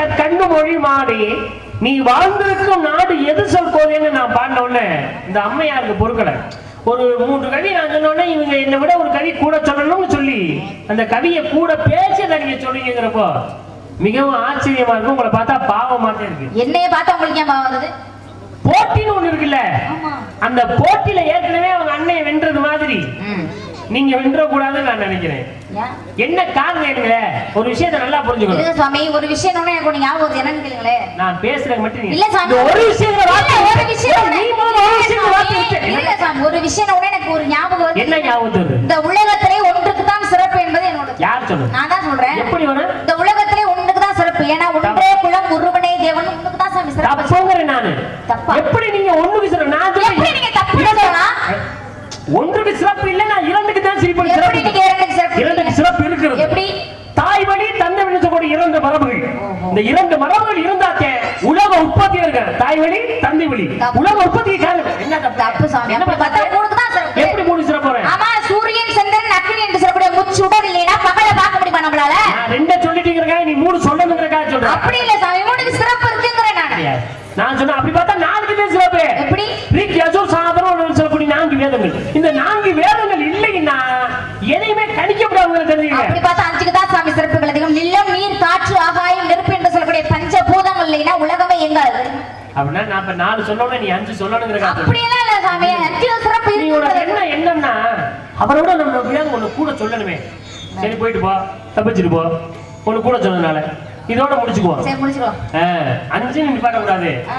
க- கண்ணு மொழி மாறி நீ வாழ்ந்திருக்கும் நாடு எது சொல் கோதைன்னு நான் பாடின உடனே இந்த அம்மையாருக்கு பொறுக்கல ஒரு மூன்று கவி நான் சொன்ன உடனே இவங்க என்னை விட ஒரு கவி கூட சொல்லணும்னு சொல்லி அந்த கவியை கூட பேசியதை நீங்க சொல்றீங்கிறப்போ மிகவும் ஆச்சரியமா இருக்கு உங்களை பார்த்தா பாவமாட்டே இருக்கு என்னைய பார்த்தா உங்களுக்கு ஏன் பாவம் வருது போட்டின்னு ஒண்ணு இருக்குல்ல ஆமா அந்த போட்டியில ஏற்கனவே அவங்க அண்ணையை வென்றது மாதிரி ம். நீங்க வென்ற கூடாதுன்னு நான் நினைக்கிறேன் ஏன்? என்ன காரணம் என்னங்க ஒரு விஷயத்தை நல்லா புரிஞ்சுக்கணும் இல்ல சுவாமி ஒரு விஷயம் ஒண்ணு எனக்கு ஒண்ணு ஞாபகம் வருது என்னன்னு கேளுங்களேன் நான் பேசுறது மட்டும் நீங்க- இல்ல சாமி இந்த ஒரு விஷயம் இல்ல, வார்த்தை ஒரு விஷயம் நீ முதல்ல ஒரு விஷயம் வார்த்தை விட்டு- இல்ல சாமி ஒரு விஷயம் ஒண்ணு எனக்கு ஒரு ஞாபகம் வருது என்ன ஞாபகம் வருது இந்த உலகத்திலே ஒன்றுக்கு தான் சிறப்பு என்பது என்னோட யார் சொல்லுது நான் தான் சொல்றேன் எப்படி வரும் இந்த உலகத்திலே ஒன்றுக்கு தான் சிறப்பு ஏன்னா ஒன்றே குலம் ஒருவனே தேவன் ஒன்றுக்கு தான் சாமி சிறப்பு தப்புங்கிறேன் நானு தப்பா? எப்படி நீங்க ஒண்ணுக்கு சிறப்பு நான் சொல்றேன். எப்படி நீங்க தப்புன்னு சொல்லலாம்? ஒன்றுக்கு சிறப்பு இல்ல நான் இரண்டுக்கு தான் சிறப்பு எப்படி சிறப்பு நீங்க இரண்டுக்கு சிறப்பு இரண்டுக்கு சிறப்பு இருக்கிறது எப்படி தாய் வழி தந்தை வழி சொல்லக்கூடிய இரண்டு மரபுகள் இந்த இரண்டு மரபுகள் இருந்தாத்தே உலக உற்பத்தி இருக்கு தாய் வழி தந்தை வழி தப்பு. உலக உற்பத்தி காரணம் என்ன தப்பு தப்பு சாமி என்ன அப்படி பார்த்தா தப்பு? மூணுக்கு தான் சிறப்பு எப்படி மூணு சிறப்பு வரேன் ஆமா சூரியன் சந்திரன் அக்னி என்று சொல்லக்கூடிய முச்சுடர் இல்லைன்னா பகலை பார்க்க முடியுமா நம்மளால நான் ரெண்ட சொல்லிட்டீங்கிறக்காக நீ மூணு சொல்லணுங்கிறக்காக சொல்றேன் அப்படி இல்ல சாமி மூணுக்கு சிறப்பு இருக்குங்கிறேன் நான் கிடையாது. நான் சொன்ன அப்படி பார்த்தா நான்கு தான் சிறப்பு எப்படி? ரிக் யஜுர் சாதனம் சொல்லக்கூடிய நான்கு வேதங்கள் இந்த நான்கு வேதங்கள் இல்லைன்னா எதையுமே கணிக்க முடியாதுங்கிற தெரிஞ்சுங்க அப்படி பார்த்தா அஞ்சுக்கு தான் சாமி சிறப்புகள் அதிகம் நிலம் நீர் காற்று ஆகாயம் நெருப்பு என்று சொல்லக்கூடிய பஞ்சபூதம் இல்லைன்னா உலகமே எங்காது அப்படின்னா நான் இப்ப நாலு சொல்லணும் நீ அஞ்சு சொல்லணுங்கிறக்காக சொல்றேன். அப்படியெல்லாம் இல்ல சாமி அஞ்சு சிறப்பு நீ உனக்கு இருக்கு என்ன என்னன்னா அவரோட நம்ம எப்படியாவது ஒண்ணு கூட சொல்லணுமே சரி போயிட்டு போ தப்பிச்சுட்டு போ ஒண்ணு கூட சொன்னதுனால இதோட முடிச்சுக்குவோம் சரி முடிச்சுக்கலாம் ஆ, அஞ்சு நிப்பாட்ட கூடாது ஆ.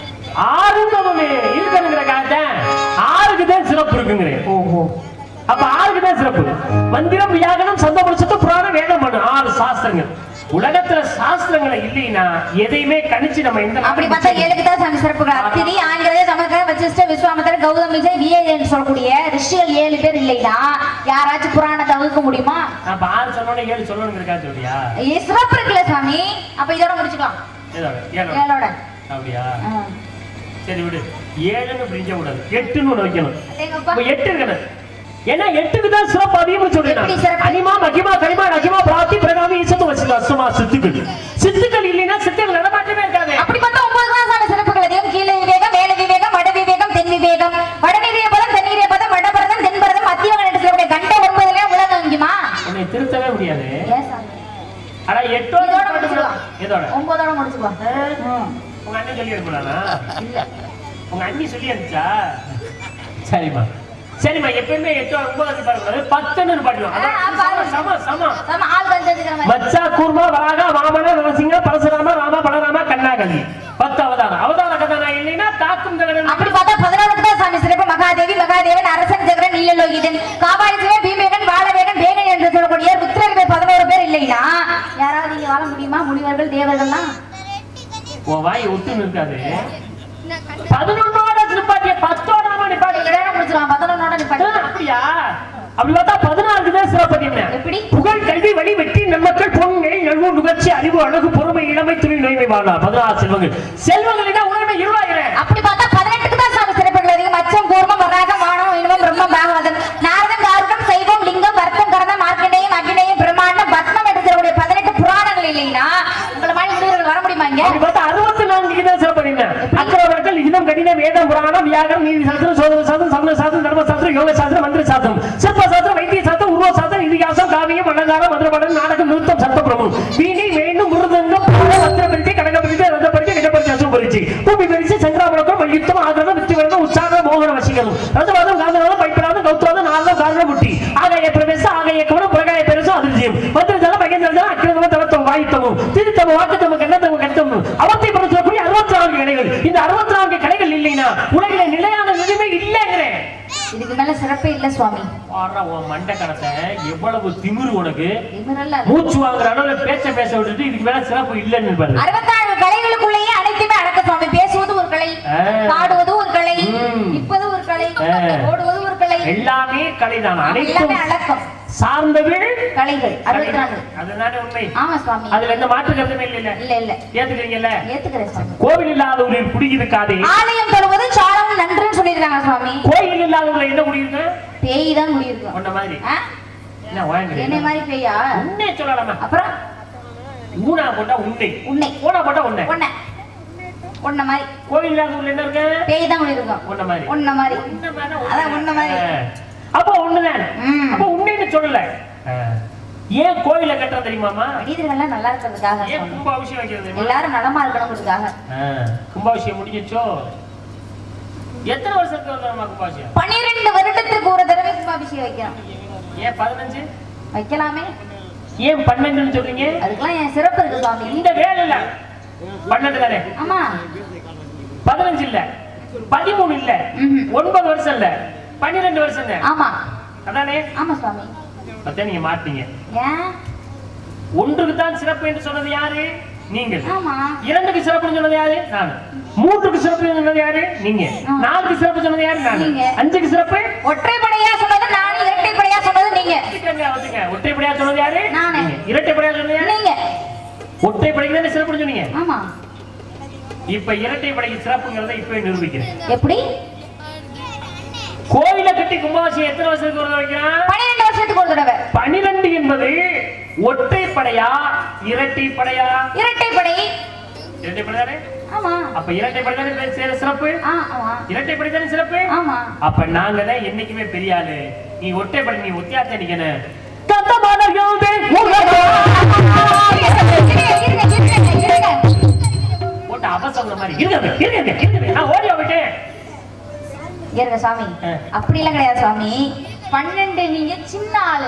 ஆறுங்கிறவனு இருக்கணுங்கிற காலத்தான் ஆறுக்கு தான் சிறப்பு இருக்குங்கிறேன் ஓஹோ அப்ப ஆறுக்கு தான் சிறப்பு மந்திரம் வியாகனம் சந்தபுருஷத்து புராணம் வேதம் பண்ணு ஆறு சாஸ்திரங்கள் உலகத்துல சாஸ்திரங்களை இல்லைன்னா எதையுமே கணிச்சு நம்ம எந்த அப்படி பார்த்தா ஏழுக்கு தான் சாமி சிறப்புகள் அத்திரி ஆங்கிலேய சமஸ்கிருத வசிஷ்ட விஸ்வாமித்திரர் கௌதம் விஜய் விஏ என்று சொல்லக்கூடிய ரிஷிகள் ஏழு பேர் இல்லைன்னா யாராச்சும் புராணத்தை வகுக்க முடியுமா நான் இப்ப ஆறு சொன்னோட ஏழு சொல்லணுங்கிறக்கா சொல்றியா ஏ, சிறப்பு இருக்குல்ல சாமி அப்ப இதோட முடிச்சுக்கலாம் ஏதோட ஏழோட ஏழோட அப்படியா ஆ. சரி விடு ஏழுன்னு பிரிக்க கூடாது எட்டுன்னு ஒண்ணு வைக்கணும் அடேங்கப்பா. இப்ப எட்டு இருக்கணும் ஏன்னா எட்டுக்கு தான் சிறப்பு அதிகம்னு சொல்றேன் எப்படி நான். சிறப்பு? அனிமா மகிமா கனிமா நகிமா பிராப்தி பிரகாமி ஈசத்து வச்சு அசுமா சித்துக்கள் சித்துக்கள் இல்லைன்னா சித்துக்கள் நடமாட்டமே இருக்காது அப்படி பார்த்தா ஒன்பது தான் சாமி சிறப்புகள் அதிகம் கீழே விவேகம் மேல விவேகம் வட விவேகம் தென் விவேகம் வடநீரிய பதம் தென்னீரிய பதம் வடபரதம் தென்பரதம் மத்தியவன் என்று சொல்லக்கூடிய கண்ட ஒன்பதுல உலகம் வங்கிமா உன்னை திருத்தவே முடியாது ஏன் சாமி ஆனா எட்டோட இதோட மட்டும் முடிச்சுக்கலாம். எதோட ஒன்பதோட முடிச்சுக்கலாம் ஆ? ம். உங்க அண்ணன் சொல்லி அனுப்புனானா இல்ல உங்க அண்ணி சொல்லி அனுப்பிச்சா சரிம்மா சரிம்மா எப்பயுமே எட்டு ஒன்பது பாருங்க பத்துன்னு பாட்டுவோம் ஆ, ஆ, பாருங்க. சம சம நம்ம ஆள் தெரிஞ்சுக்கிற மாதிரி மச்சா கூர்மா வராக வாமன நரசிங்க பரசுராம ராம பலராம கண்ணாகலி பத்து அவதாரம் அவதார கதானா இல்லைன்னா தாக்கும் தகவல் அப்படி பார்த்தா பதினாறுக்கு தான் சாமி சிறப்பு மகாதேவி மகாதேவன் அரசன் ஜெகரன் நீலலோகிதன் காபாலி சிவன் பீமேகன் வாழவேகன் வேகன் என்று சொல்லக்கூடிய ருத்ரர்கள் பதினோரு பேர் இல்லைன்னா யாராவது நீங்க வாழ முடியுமா முனிவர்கள் தேவர்கள்லாம் உன் வாய் ஒட்டு நிற்காது பதினொன்னோட நிப்பாட்டிய பத்தோட நிப்பாட்டிய இதோட முடிச்சிடலாம் பதினொன்னோட நிப்பாட்டு அப்படியா அப்படி பார்த்தா பதினாறுக்கு தான் சிறப்பு எப்படி? புகழ் கல்வி வழி வெற்றி நன்மக்கள் பொங்கை நல்வு நுகர்ச்சி அறிவு அழகு பொறுமை இளமை துணி நோய்மை வாழலாம் பதினாறு செல்வங்கள் செல்வங்களிடா உலகமே இருவாயிரம் அப்படி பார்த்தா பதினெட்டுக்கு தான் சாமி சிறப்புகள் அதிகம் அச்சம் கூர்மம் வராகம் மானம் இன்பம் பிரம்மம் பாகவதம் நாரதம் காருடம் சைவம் லிங்கம் வர்த்தம் கரணம் மார்க்கண்டேயம் அக்னேயம் பிரம்மாண்டம் பத்மம் என்று சொல்லக்கூடிய பதினெட்டு புராணங்கள் இல்லைன்னா உங்களை மாதிரி முனிவர்கள் வர முடியுமா இங்க அப்படி பார்த்தா அறுபத்தி நான்கு தான் சிறப்பு அக்கரவர்கள் இதம் கடினம் வேதம் புராணம் வியாகரம் நீதி சாஸ்திரம் சோதன சாஸ்திரம் சமண சாஸ்திரம் தர்ம சாஸ்திரம் யோக சாஸ்திரம் மந்திர சாஸ்திரம் சிற்ப சாஸ்திரம் வைத்திய சாஸ்திரம் உருவ சாஸ்திரம் இதிகாசம் காவியம் அலங்காரம் மதுரபடம் நாடகம் நிறுத்தம் சத்தப்பிரமம் வீணை வேணும் மிருதங்கம் பாட மந்திர பரிச்சை கனக பரிச்சை ரத பரிச்சை நிஜ பரிச்சை அசுர பரிச்சை பூமி பரிச்சை சங்கிராமணக்கம் மல்யுத்தம் ஆகிரதம் வித்திவரணம் உற்சாகம் மோகன வசிகரம் ரசவாதம் காந்தவாதம் பைப்பிராதம் கௌத்வாதம் நாதம் காரண முட்டி ஆகாய பிரவேசம் ஆகாய கவனம் புறகாய பெருசம் அதிர்ஜியம் மந்திரஜாலம் பகேந்திரஜாலம் அக்கிரதம் தரத்தம் வாயுத்தமும் திருத்தமும் வாக்குத்தமும் கண்ணத்தமும் கண்டமும் அவத்தை படம் சொல்லக்கூடிய அறுபத்தி நான்கு கலைகள் இந்த அறுபத்தி நான்கு கலைகள் இல்லைன்னா உலகில நிலையான நிலைமை இல்லைங்கிறேன் இதுக்கு மேல சிறப்பே இல்ல சுவாமி பாடுறா உன் மண்டை கடத்தை எவ்வளவு திமிரு உனக்கு இவரல்ல மூச்சு வாங்குற அளவுல பேச்ச பேச விட்டுட்டு இதுக்கு மேல சிறப்பு இல்லைன்னு பாரு அறுபத்தாறு கலைகளுக்குள்ளேயே அனைத்துமே அடக்க சுவாமி பேசுவது ஒரு கலை ஆ. பாடுவது ஒரு கலை ம். நிற்பது ஒரு கலை ஆ. ஓடுவது ஒரு கலை எல்லாமே கலைதான் எல்லாமே அனைத்தும் அடக்கம் சார்ந்தவள் கலைகள் அறுபத்தி நாலு அதுதானே உண்மை ஆமா சுவாமி அதுல எந்த மாற்று கருத்துமே இல்ல இல்ல இல்ல ஏத்துக்கிறீங்கல்ல ஏத்துக்கிறேன் சுவாமி கோவில் இல்லாதவர்கள் குடியிருக்காதே ஆலயம் தொழுவது சாலம் நன்றுன்னு சொல்லியிருக்காங்க சுவாமி கோயில் இல்லாதவங்களை என்ன குடியிருக்கு பேய் தான் குடியிருக்கும் உன்ன மாதிரி ஆ? என்ன வாங்க என்னை மாதிரி பேயா உன்னே சொல்லலாமா அப்புறம் ஊனா போட்டா உன்னை உன்னை ஊனா போட்டா உன்னை ஒன்ன ஒன்ன மாதிரி கோயில் இல்லாத ஊர்ல என்ன இருக்கு பேய் தான் இருக்கும் உன்ன மாதிரி ஒன்ன மாதிரி உன்ன மாதிரி, அதான் உன்ன மாதிரி. ஆ. அப்ப ஒண்ணுதான் ம். அப்ப உன்னைன்னு சொல்லல ஆ. ஏன் கோயில கட்டுறது தெரியுமாமா மனிதர்கள்லாம் நல்லா இருக்கிறதுக்காக ஏன் சுவாமி. கும்பாபிஷேகம் வைக்கிறது தெரியுமா? எல்லாரும் நலமா இருக்கணுங்கிறதுக்காக ஆ. கும்பாபிஷேகம் முடிஞ்சிச்சோ எத்தனை வருஷத்துக்கு ஒரு தடவை கும்பாபிஷேகம் பன்னிரெண்டு வருடத்துக்கு ஒரு தடவை கும்பாபிஷேகம் வைக்கிறோம் ஏன் பதினஞ்சு வைக்கலாமே ஏன் பன்னெண்டுன்னு சொல்றீங்க அதுக்கெல்லாம் என் சிறப்பு இருக்கு சுவாமி இந்த வேலை இல்ல பன்னெண்டு தானே ஆமா பதினஞ்சு இல்ல பதிமூணு இல்ல ம்ஹும். ஒன்பது வருஷம் இல்ல பன்னிரெண்டு வருஷம் தான் ஆமா அதானே ஆமா சுவாமி அதான் நீங்க மாட்டீங்க ஏன் ஒன்றுக்கு தான் சிறப்பு என்று சொன்னது யாரு நீங்கள் ஆமா இரண்டுக்கு சிறப்பு சொன்னது யாரு நான் மூன்றுக்கு சிறப்பு சொன்னது யாரு நீங்க ஆ. நாலுக்கு சிறப்பு சொன்னது யாரு நான் நீங்க. அஞ்சுக்கு சிறப்பு ஒற்றைப்படையா சொன்னது நான் இரட்டைப்படையா சொன்னது நீங்க ஒத்துக்கங்க, ஒத்துங்க. ஒற்றைப்படையா சொன்னது யாரு நானே. நீங்க. இரட்டைப்படையா சொன்னது யாரு நீங்க ஒற்றைப்படைக்கு தானே சிறப்புன்னு சொன்னீங்க ஆமா இப்ப இரட்டைப்படைக்கு சிறப்புங்கிறத இப்ப நிரூபிக்கிறேன் எப்படி கோயில கட்டி கும்பாபிஷேகம் எத்தனை வருஷத்துக்கு ஒரு தடவை வைக்கிறான் பன்னிரெண்டு வருஷத்துக்கு ஒரு தடவை பனிரெண்டு என்பது ஒற்றைப்படையா இரட்டைப்படையா இரட்டைப்படை இரட்டைப்படை தானே ஆமா அப்ப இரட்டைப்படை தானே சி- சிறப்பு ஆ, ஆமா இரட்டைப்படை தானே சிறப்பு ஆமா அப்ப நாங்க தான் என்னைக்குமே பெரிய ஆளு நீ ஒற்றைப்படை நீ ஒத்தியாத்த நிக்கணும் கத்தமானவர்களே, உலகம். இருங்க, இருங்க, இருங்க, இருங்க. போட்டு அவசரம் மாதிரி இருங்க இருங்க இருங்க நான் ஓடி விட்டேன் இருங்க சாமி ஆ. அப்படி எல்லாம் கிடையாது சாமி பன்னெண்டு நீங்க சின்ன ஆளு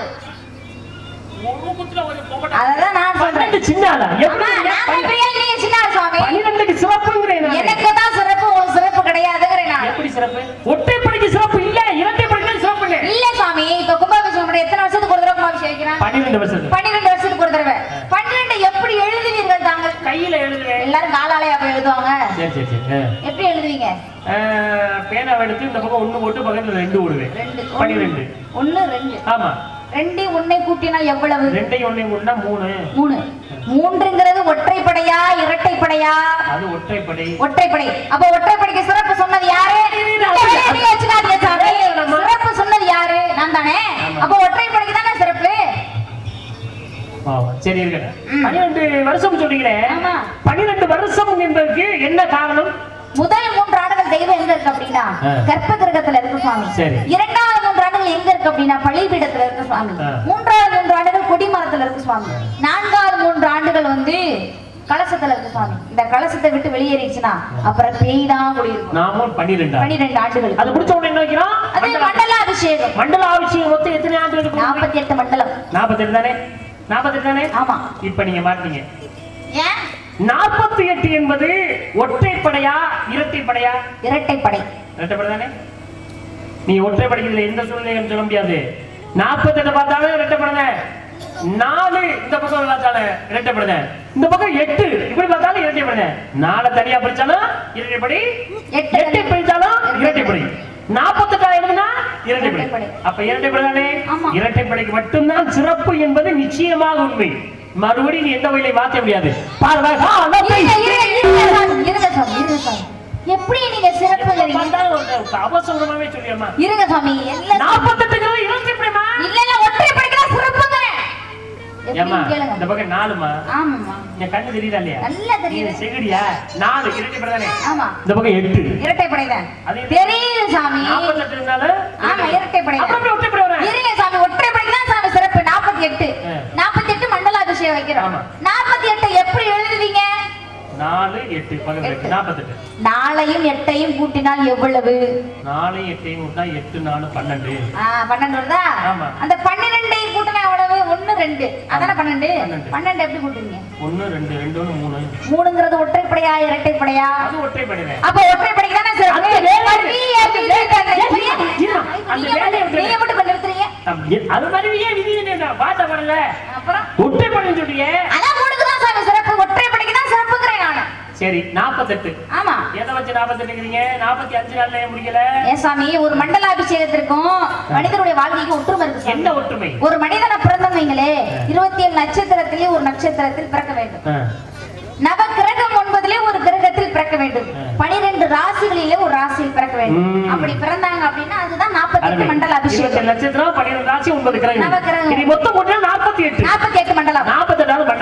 ஒரு குத்துல ஒரு பொம்பட்டை. அததான் நான் சொல்றேன் பன்னெண்டு சின்ன ஆளா ஆமா எப்படி நான் தான் பெரிய ஆளு, நீங்க சின்ன ஆளு சுவாமி பன்னிரெண்டுக்கு சிறப்புங்கிறேன் நானு. எனக்கு தான் சிறப்பு உன் சிறப்பு கிடையாதுங்கிறேன் நான் எப்படி சிறப்பு ஒற்றைப்படைக்கு சிறப்பு இல்ல இரட்டைப்படைக்கு தான் சிறப்பு இல்ல இல்ல சாமி இப்ப கும்பாபிஷேகம் பண்ண எத்தனை வருஷத்துக்கு ஒரு தடவை கும்பாபிஷேகம் வைக்கிறான் பன்னிரெண்டு வருஷத்துக்கு பன்னிரெண்டு வருஷத்துக்கு ஒரு தடவை பன்னிரெண்டு எப்படி எழுதுவீர்கள் தாங்கள் கையில எழுதுவேன் எல்லாரும் காலாலே அப்ப எழுதுவாங்க சரி சரி சரி ஆ. எப்படி எழுதுவீங்க ஆஹ், பேனாவை எடுத்து இந்த பக்கம் ஒண்ணு போட்டு பக்கத்துல ரெண்டு விடுவேன் ரெண்டு பன்னிரெண்டு ஒண்ணு ரெண்டு ஆமா ரெண்டு ஒன்னை கூட்டினால் எவ்வளவு ரெண்டையும் ஒண்ணையும் கூட்டினா மூணு மூணு மூன்றுங்கிறது ஒற்றைப்படையா இரட்டைப்படையா அது ஒற்றைப்படை ஒற்றைப்படை அப்ப ஒற்றைப்படைக்கு சிறப்பு சொன்னது யாரு இந்த வேலையை நீங்க வச்சுக்காதீங்க சாமி. சிறப்பு சொன்னது யாரு நான் தானே ஆமா. அப்ப ஒற்றைப்படைக்கு தானே சிறப்பு ஆமா, சரி இருக்கட்டும் ம். பன்னிரெண்டு வருஷம் சொல்றீங்களே ஆமா. பன்னிரெண்டு வருஷம் என்பதற்கு என்ன காரணம் முதல் மூன்று ஆண்டுகள் தெய்வம் எங்க இருக்கு அப்படின்னா ஆ. கற்ப கிரகத்துல இருக்கு சுவாமி சரி. இரண்டாவது மூன்று ஆண்டுகள் எங்க இருக்கு அப்படின்னா பள்ளிப்பீடத்துல இருக்கு சுவாமி ஆ. மூன்றாவது மூன்று ஆண்டுகள் கொடிமரத்துல இருக்கு சுவாமி நான்காவது மூன்று ஆண்டுகள் வந்து கலசத்துல இருக்கு சுவாமி இந்த கலசத்தை விட்டு வெளியேறிடுச்சுன்னா அப்புறம் பேய் தான் குடியிருக்கும் நாமும் பன்னிரெண்டா பன்னிரெண்டு ஆண்டுகள் அது முடிச்ச உடனே என்ன வைக்கிறோம் அது மண்டல- மண்டல அபிஷேகம் மண்டல ஆட்சியம் மொத்தம் எத்தனை ஆண்டு இருக்கும் நாற்பத்தி எட்டு மண்டலம் நாற்பத்தெட்டு தானே நாற்பத்தெட்டு தானே ஆமா இப்ப நீங்க மாட்டீங்க ஏன் நாற்பத்தி எட்டு என்பது ஒற்றைப்படையா இரட்டைப்படையா இரட்டைப்படை இரட்டைப்படை தானே நீ ஒற்றைப்படைக்கு இதுல எந்த சூழ்நிலையும் சொல்ல முடியாது நாற்பத்தெட்டு பார்த்தாலும் இரட்டைப்படுத நாலு இந்த பக்கம் பார்த்தாலும் இரட்டைப்படுத இந்த பக்கம் எட்டு இப்படி பார்த்தாலும் இரட்டைப்படுத நாலு தனியா படிச்சாலும் இரட்டைப்படி எட்டு எட்டு படிச்சாலும் இரட்டைப்படி நாற்பத்தெட்டா எழுதுனா இரட்டைப்படி இரட்டைப்படை. அப்ப இரட்டைப்படை தானே ஆமா. இரட்டைப்படைக்கு மட்டும்தான் சிறப்பு என்பது நிச்சயமாக உண்மை மறுபடியும் நீ எந்த வகையில மாற்ற முடியாது பார்வகா இருங்க, இருங்க, இருங்க சாமி, இருங்க சாமி, இருங்க சாமி. எப்படி நீங்க சிறப்புங்கிறீங்க அவசரமாவே சொல்லியம்மா இருங்க சாமி எல்லாம் நாற்பத்தெட்டுங்கிறது இருபத்தி எப்படிமா இல்ல இல்ல ஒற்றைப்படைக்கு தான் சிறப்புங்கிறேன் ஏம்மா எப்படின்னு இந்த கேளுங்க பக்கம் நாலுமா ஆமாமா என் கண்ணு தெரியுதா இல்லையா நல்லா தெரியுது நீ செகுடியா நாலு இரட்டைப்படை தானே ஆமா இந்த பக்கம் எட்டு இரட்டைப்படை தான் அது இது. தெரியுது சாமி நாற்பத்தெட்டுனால ஆமா இரட்டைப்படை அப்புறம் எப்படி ஒற்றைப்படை வர இருங்க சாமி ஒற்றைப்படைக்கு தான் சாமி சிறப்பு நாற்பத்தி எட்டு ஆ. நாற்பத்தி எட்டு மண்டலாபிஷேகம் வைக்கிறோம் ஆமா. நாற்பத்தி எட்டு எப்படி எழுதுவீங்க நாலு எட்டு பக்கத்துல எட்டு. நாற்பத்தெட்டு நாளையும் எட்டையும் கூட்டினால் எவ்வளவு நாலு எட்டையும் விட்டா எட்டு நாலு பன்னெண்டு ஆ, பன்னெண்டு வருதா ஆமா. அந்த பன்னிரெண்டையும் கூட்டினா எவ்வளவு ஒண்ணு ரெண்டு அதானே பன்னெண்டு பன்னெண்டு. பன்னெண்டு எப்படி கூட்டுவீங்க ஒண்ணு ரெண்டு ரெண்டு ஒண்ணு மூணு மூணுங்கிறது ஒற்றைப்படையா இரட்டைப்படையா அது ஒற்றைப்படை அப்ப ஒற்றைப்படைக்கு தானே சிறப்பு அந்த வேலையை- மறுபடி அப்படி நிறுத்தாத. இருமா, இருமா. அந்த நீங்க வேலையை மட்டும் நீங்க மட்டும் இப்ப நிறுத்துறீங்க அது மாதிரி ஏன் விதி என்ன பாட்ட வரல அப்புறம் ஒற்றைப்படை சொல்றீங்க அதான் மூணுக்கு தான் சாமி சிறப்பு ஒற்றைப்படைக்கு தான் சிறப்புங்கிறேன் நானு சரி நாற்பத்தெட்டு ஆமா எதை வச்சு நாற்பத்தெட்டுங்கிறீங்க நாற்பத்தி அஞ்சு நாள்ல ஏன் முடிக்கல ஏன் சாமி ஒரு மண்டலாபிஷேகத்திற்கும் மனிதனுடைய வாழ்க்கைக்கு ஒற்றுமை இருக்கு என்ன சாமி. ஒற்றுமை ஒரு மனிதனை பிறந்தோம் வைங்களே இருபத்தி ஏழு நட்சத்திரத்திலே ஒரு நட்சத்திரத்தில் பிறக்க வேண்டும் ஆ, நவ கிரகம் ஒன்பதிலே ஒரு கிரகத்தில் பிறக்க வேண்டும் ஆ. பனிரெண்டு ராசிகளிலே ஒரு ராசியில் பிறக்க வேண்டும் ம். அப்படி பிறந்தாங்க அப்படின்னா அதுதான் நாற்பத்தி எட்டு மண்டல இருபத்தி அபிஷேகம் நட்சத்திரம் பன்னிரெண்டு ராசி ஒன்பது கிரகம் நவகிரகம். இது மொத்தம் போட்டா நாற்பத்தி எட்டு நாற்பத்தி எட்டு மண்டலம் நாற்பத்தெட்டாவது மண்டலாபிஷேகம்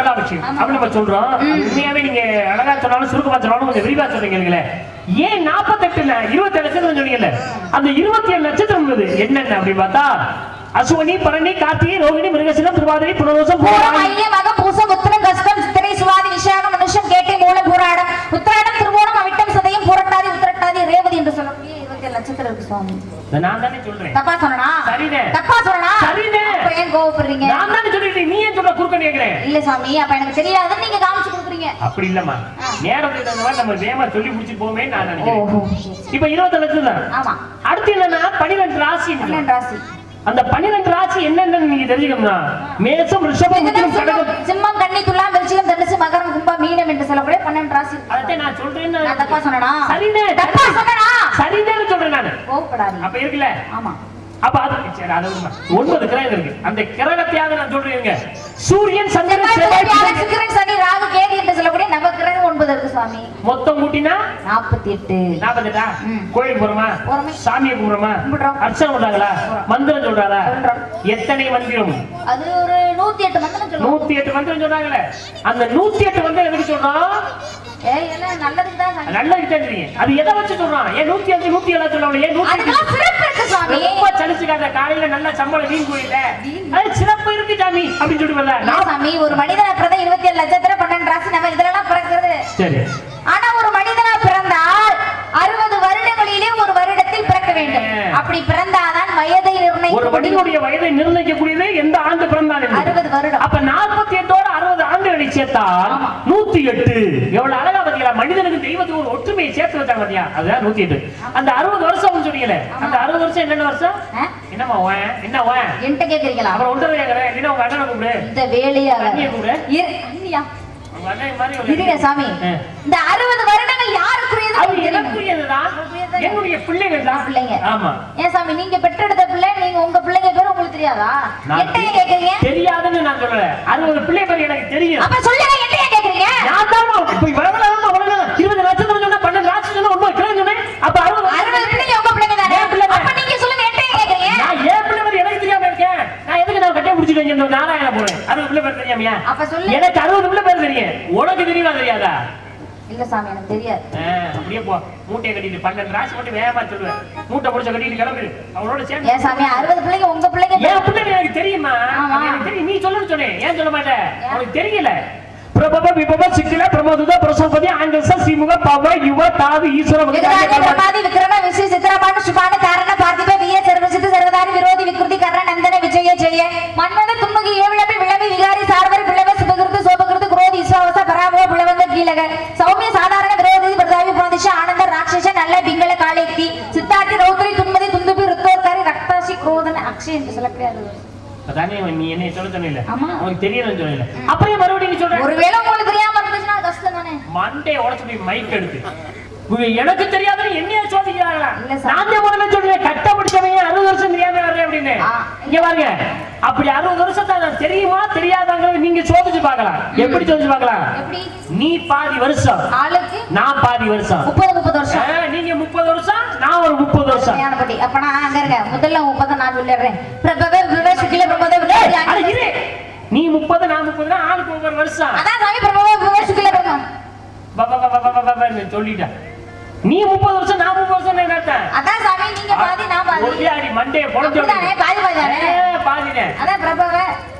அப்படி நம்ம சொல்றோம் உண்மையாவே நீங்க அழகா சொன்னாலும் சுருக்கமா சொன்னாலும் கொஞ்சம் விரிவா சொல்றீங்களே ஏன் நாற்பத்தெட்டுல இருபத்தி ஏழு நட்சத்திரம் சொன்னீங்கல்ல அந்த இருபத்தி ஏழு நட்சத்திரம் உள்ளது என்னென்ன அப்படி பார்த்தா அசுவனி பரணி கார்த்திகை ரோகிணி மிருகசிலம் திருவாதிரை புனர்வசம் பூரம் பூராடம் ஐயம் மகம் பூசம் உத்திரம் கஷ்டம் சித்திரை சுவாதி விஷாகம் மனுஷம் கேட்டை மூலம் பூராடம் உத்திராடம் திருவோணம் அவிட்டம் சதயம் புரட்டாதி உத்திரட்டாதி ரேவதி என்று சொல்லக்கூடிய இருபத்தி ஏழு நட்சத்திரம் இருக்கு சுவாமி இதை நான் தானே சொல்றேன் தப்பா சொன்னா சரிண்ணே. தப்பா சொன்னா சரிண்ணே. அப்ப ஏன் கோவப்படுறீங்க நான் தானே சொல்லிட்டு நீ ஏன் சொல்ற குறுக்க கேக்குறேன் இல்ல சாமி அப்ப எனக்கு தெரியாதுன்னு நீங்க காமிச்சு கொடுக்குறீங்க அப்படி இல்லம்மா ஆ. நேரத்துக்கு தகுந்த மாதிரி நம்ம வேகமா சொல்லி முடிச்சு போமே நான் ஓஹோ நினைக்கிறேன் இப்ப இருபத்தி லட்சம் தான் ஆமா அடுத்து என்னன்னா பனிரெண்டு ராசி இருக்கு. பன்னெண்டு ராசி அந்த பனிரெண்டு ராசி என்னன்னு நீங்க தெரிஞ்சுக்கணும்னா மேசம் ரிஷபம் மிதுனம், மிதுனம் கடகம் சிம்மம், சிம்மம் கன்னி துலாம் விருச்சிகம் தனுசு மகரம் கும்பம் மீனம் என்று சொல்லக்கூடிய பன்னெண்டு ராசி இருக்கு. அதத்தை நான் சொல்றேன்னு நான் தப்பா சொன்னனா சரிண்ணே தப்பா சொன்னனா சரிதான் சொல்றேன் நானு கோவப்படாதீங்க அப்ப இருக்குல்ல ஆமா அப்ப அது சரி அது விடுமா. ஒன்பது கிரகம் இருக்கு அந்த கிரகத்தையாவது நான் சொல்றேன் சூரியன் சந்திரன் செவ்வாய் செவ்வாய் புதன், வியாழன், புதன். சுக்கிரன் சனி ராகு கேது என்று சொல்லக்கூடிய நவக்கிரகம் ஒன்பது இருக்கு சுவாமி மொத்தம் கூட்டினா நாற்பத்தி எட்டு நாற்பத்தெட்டா ம். கோயில் போறோமா போறோமே. சாமியை கும்பிடுறோமா கும்பிடுறோம். அர்ச்சனை பண்றாங்களா மந்திரம் சொல்றாரா சொல்றோம். எத்தனை மந்திரம் அது ஒரு நூத்தி எட்டு மந்திரம் சொல்லுவோம் நூத்தி எட்டு மந்திரம் சொன்னாங்களே அந்த நூத்தி எட்டு மந்திரம் எதுக்கு சொல்றோம் ஏய் எல்லாம் நல்லதுக்கு தான் சாமி. நல்லதுக்கு தான் தெரியும் அது எதை வச்சு சொல்றான் ஏன் நூத்தி அஞ்சு நூத்தி ஏழு சொல்லணும் ஏன் நூத்தி எட்டு? அதுக்கெல்லாம் சிறப்பு இருக்கு சுவாமி ரொம்ப சலிச்சுக்காத காலையில நல்ல சம்பளம் வீண் போயில அது சிறப்பு இருக்கு சாமி அப்படின்னு சொல்லுவல இல்ல சாமி ஒரு மனிதனா பிறந்த இருபத்தி ஏழு லட்சத்துல பன்னெண்டு ராசி நம்ம இதெல்லாம் பிறக்கிறது சரி ஆனா ஒரு மனிதனா பிறந்தால் அறுபது வருடங்களிலே ஒரு வருடத்தில் பிறக்க வேண்டும் அப்படி பிறந்தாதான் வயதை ஒரு நிர்ணயிக்க முடியும் மனிதனுடைய வயதை நிர்ணயிக்கக்கூடியது எந்த ஆண்டு பிறந்தான் என்று. அறுபது வருடம் அப்ப நாற்பத்தி எட்டோட அறுபது ஆண்டுகளை சேர்த்தால் ஆமா. நூத்தி எட்டு எவ்வளவு அழகா பாத்தீங்களா மனிதனுக்கு தெய்வத்துக்கு ஒரு ஒற்றுமையை சேர்த்து வச்சாங்க பாத்தியா அதுதான் நூத்தி எட்டு அந்த அறுபது வருஷம் சொன்னீங்களே அந்த அறுபது வருஷம் என்னென்ன வருஷம் ஆ? என்னம்மா உன் என்ன உன் என்கிட்ட கேக்குறீங்களா அப்புறம் ஒன்றரை கேக்குறேன் இல்லைன்னா உங்க அண்ணனை கூப்பிடு இந்த வேலையாக அண்ணியை கூப்பிடு இரு- அண்ணியா? உங்க அண்ணன் மாதிரி ஒரு இருங்க சாமி ஆ. இந்த அறுபது வருடங்கள் யாருக்குரியது அது உங்களுக்கு தெரியுமா? எனக்குரியதுதான் என்னுடைய பிள்ளைகள் தான் பிள்ளைங்க. ஆமா ஏன் சாமி நீங்க பெற்றெடுத்த பிள்ளை நீங்க உங்க பிள்ளைங்க பேரு உங்களுக்கு தெரியாதா நான் எட்டையே கேக்குறீங்க தெரியாதுன்னு நான் சொல்லல அறுபது பிள்ளை பேர் எனக்கு தெரியும் அப்ப சொல்லுங்க எட்டையே கேக்குறீங்க நான் தான் இப்ப இவ்வளவு நேரமா அவ்வளவு இருபது லட்சம் சொன்னா பன்னெண்டு லட்சம் சொன்னா ஒன்பது கிலோ சொன்னேன் அப்ப அறுபது அறுபது பிள்ளைங்க உங்க பிள்ளைங்க தானே என் பிள்ளைங்க. அப்ப நீங்க சொல்லுங்க எட்டையே கேக்குறீங்க நான் ஏன் பிள்ளை பேர் எனக்கு தெரியாம இருக்கேன் நான் எதுக்கு நான் கட்டிய முடிச்சுட்டு வைக்க இந்த நாராயண போறேன் அறுபது பிள்ளை பேர் தெரியாமையா அப்ப சொல்லு எனக்கு அறுபது பிள்ளை பேர் தெரியும் உனக்கு தெரியுமா தெரியாதா இல்ல சாமி எனக்கு தெரியாது ஆ, அப்படியே போ மூட்டையை கட்டிட்டு பன்னெண்டு ராசி மட்டும் வேகமா சொல்லுவேன் மூட்டை முடிச்ச கட்டிட்டு கிளம்பிடு அவனோட சேர்ந்து ஏன் சாமி அறுபது பிள்ளைங்க உங்க பிள்ளைங்க என் பிள்ளை எனக்கு தெரியுமா ஆமா. அது எனக்கு தெரியும் நீ சொல்லணும்னு சொன்னேன் ஏன் சொல்ல மாட்டேன் உனக்கு தெரியல பிரபப விபப சிக்கில பிரமோதுத பிரசோபதி ஆங்கச சிமுக பவ யுவ தாது ஈஸ்வர விகடாதி வகதாதி பிரமாதி விக்ரம விசி சித்திரபாண்டு சுபாண்டு காரண பார்த்திப விய சர்வசித்து சர்வதாரி விரோதி விக்ருதி கர்ண நந்தன விஜய ஜெய மன்மத துன்முகி ஏவிழப்பி விளவி விகாரி சார்வரி பிளவ சுபகிருத்து சோபகிருத்து குரோதி இஸ்வாவச பராபவ பிளவங்க கீழக சௌமிய சாதாரண விரோதி பிரதாவி புரோதிஷ ஆனந்த ராட்சச நல்ல பிங்கள காளைக்தி சித்தார்த்தி ரௌத்ரி துன்மதி துந்துபி ருத்தோர்காரி ரக்தாசி குரோதன அக்ஷய் என்று சொல்லக்கூடாது அதானே நீ என்ன சொல்ல சொன்னீல ஆமா. உனக்கு தெரியலன்னு சொல்லல அப்படியே மறுபடியும் நீ சொல்ற ஒருவேளை உங்களுக்கு தெரியாம இருந்துச்சுன்னா அது கஷ்டம் தானே மண்டே உடச்சு போய் மைக் எடுத்து இவங்க எனக்கு தெரியாதுன்னு என்னைய சோதிக்கிறாங்களா இல்ல சார். நான் தான் முதல்ல சொல்றேன் கட்ட பிடிச்சவங்க அறுபது வருஷம் தெரியாம வர்றேன் அப்படின்னு ஆ. இங்க பாருங்க அப்படி அறுபது வருஷத்தை நான் தெரியுமா தெரியாதாங்கிறத நீங்க சோதிச்சு பார்க்கலாம் எப்படி சோதிச்சு பார்க்கலாம் எப்படி நீ பாதி வருஷம் ஆளுக்கு நான் பாதி வருஷம் முப்பது முப்பது வருஷம் ஆ, நீங்க முப்பது வருஷம் நான் ஒரு முப்பது வருஷம் ஞானப்பட்டி அப்ப நான் அங்க இருங்க முதல்ல முப்பது நான் சொல்லிடுறேன் பிரபவ விவ சுக்கில பிரபவ விவ ஏய், அட ஞானி. இரு. நீ முப்பது நான் முப்பதுனா ஆளுக்கு ஒவ்வொரு வருஷம் அதான் சாமி பிரபவ விவ சுக்கில பிரபவ ப- ப- ப- ப- ப- ப- ப- சொல்லிட்டேன் நீ முப்பது வருஷம் நான் முப்பது வருஷம் என்ன அர்த்தம்? அதான் சாமி நீங்க பாதி நான் பாதி ஒரே அடி மண்டையை பொழந்து அப்படிதானே, பாதி பாதி தானே? ஏ, பாதினே. அதான் பிரபவ